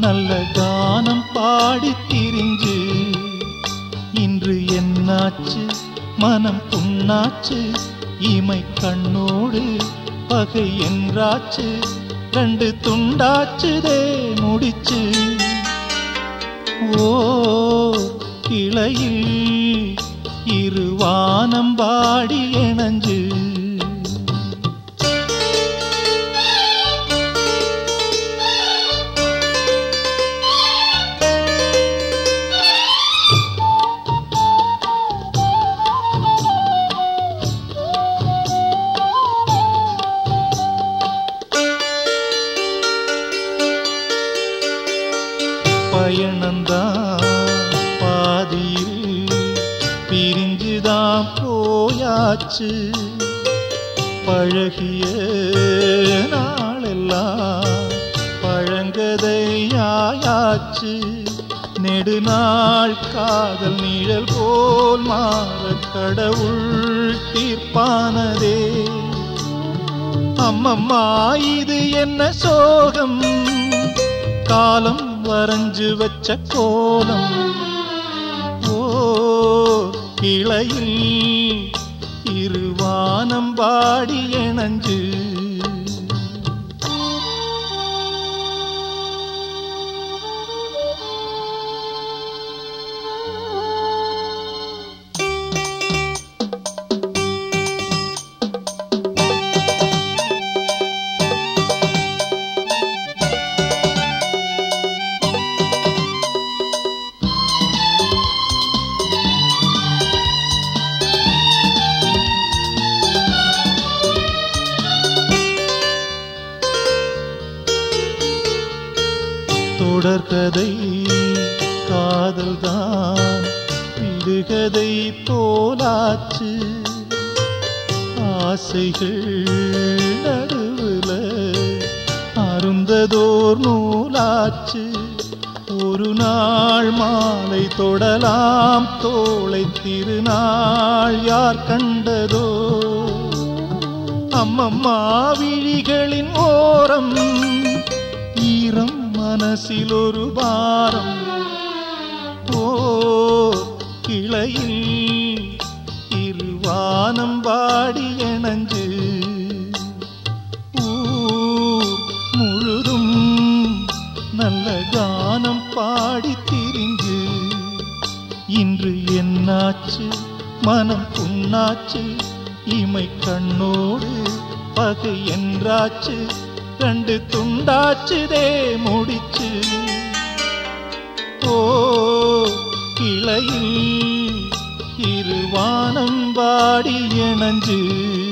நல்ல கானம் பாடி திரிஞ்சு இன்று என்னாச்சு மனம் புண்ணாச்சு இமை கண்ணோடு பகை என்றாச்சு ரெண்டு துண்டாச்சுதே முடிச்சு ஓ கிளையில் இருவானம் பாடி இணைஞ்சு பயணந்தான் பாதியில் பிரிஞ்சுதான் போயாச்சு பழகிய நாளெல்லாம் பழங்கதையாயாச்சு நெடுநாள் காதல் நிழல் போல் மாற கடவுள் தீர்ப்பானதே அம்மம்மா இது என்ன சோகம் காலம் வரைஞ்சு வச்ச கோலம் ஓ கிளையில் இருவானம் பாடி இணைஞ்சு தொடர்கதை காதல்தான் விடுகதை போலாச்சு ஆசைகள் நடுவுல அருந்ததோர் நூலாச்சு ஒரு நாள் மாலை தொடலாம் தோளை திருநாள் யார் கண்டதோ அம்மம்மா விழிகளின் ஓரம் ஈரம் மனசில் ஒரு பாரம் ஓ கிளையில் இருவானம் பாடி இணைஞ்சு ஊர் முழுதும் நல்ல கானம் பாடி திரிஞ்சு இன்று என்னாச்சு மனம் புண்ணாச்சு இமை கண்ணோடு பகை என்றாச்சு ரெண்டு துண்டாச்சுதே முடிச்சு ஓ கிளையில் இருவானம் பாடி இணைஞ்சு